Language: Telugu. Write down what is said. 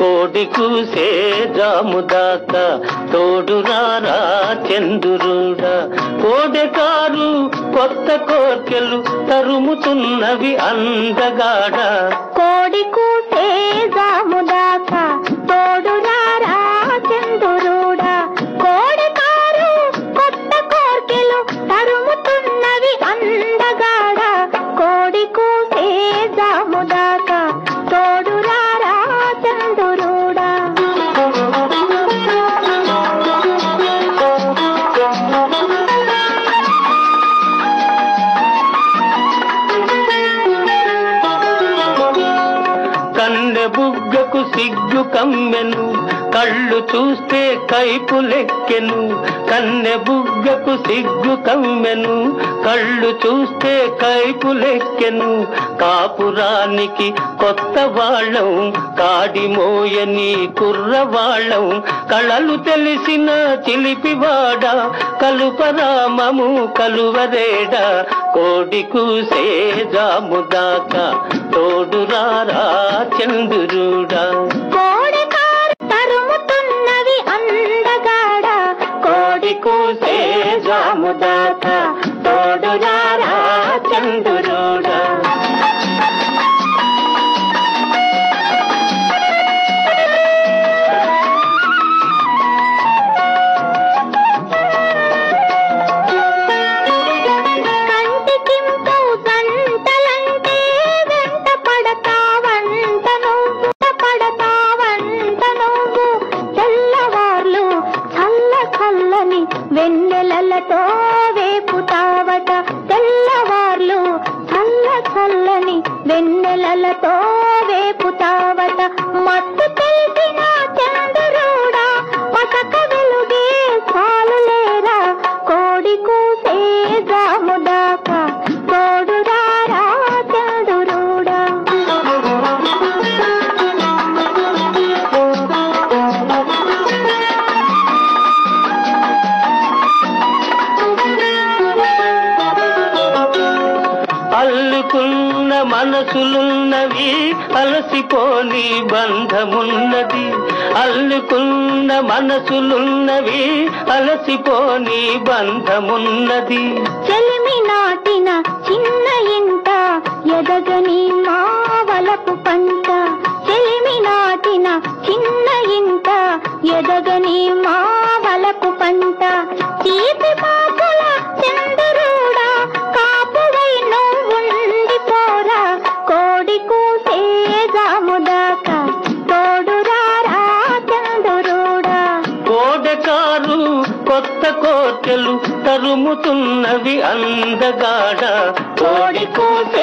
కోడి కూసే జాము దాకా తోడురారా చందురుడా కోడెకారు కొత్త కోర్కెలు తరుముతున్నవి అందగాడ కోడి కూసే జాముదాకా తోడురారా చందురుడా కోడి కారు కొత్త కోర్కెలు తరుముతున్నవి అందగాడ కోడి కూసే జాముదాకా తోడురారా చందురుడా కన్నె బుగ్గకు సిగ్గు కమ్మెను కళ్ళు చూస్తే కైపు లెక్కెను కన్నె బుగ్గకు సిగ్గు కమ్మెను కళ్ళు చూస్తే కైపు లెక్కెను కాపురానికి కొత్త వాళ్ళం కాడి మోయని కుర్రవాళ్ళం కళలు తెలిసిన చిలిపివాడ కలుపరామము కలువరేడ కోడి కూసే జాముదాకా తోడురారా చంద్రుడా కోడి కారు తరుముతున్నవి అందగాడ కోడి కూసే జాముదాకా తోడురారా చందురుడా కంటికింపు గంటలంటే వెంట పడతావంట నువ్వు పడతావంట నువ్వు తెల్లవార్లు చల్ల చల్లని వెన్నెలలతో వేపుతావట తెల్లవార్లు చల్ల చల్లని వెన్నెలలతో వేపుతావట మత్తు తెలిసిన చంద్రుడా పసక వెలుగే చాలులేరా కోడి కూసే జాముదాకా తోడురారా చంద్రుడా అల్లుకున్న మనసులున్నవి అలసిపోని బంధమున్నది అల్లుకున్న మనసులున్నవి అలసిపోని బంధమున్నది చెలిమి నాటిన చిన్న ఇంట ఎదగని మా వలపు పంట చెలిమి నాటిన చిన్న ఇంట ఎదగని మా వలపు పంట తీపి పాపుల చంద్రుడా కాపువై నువ్వుండిపోరా కోడి కూసే జాముదాకా తోడురారా చంద్రుడా కోడెకారు కొత్త కోటెలు తరుముతున్నవి అందగాడ కోడి కూసే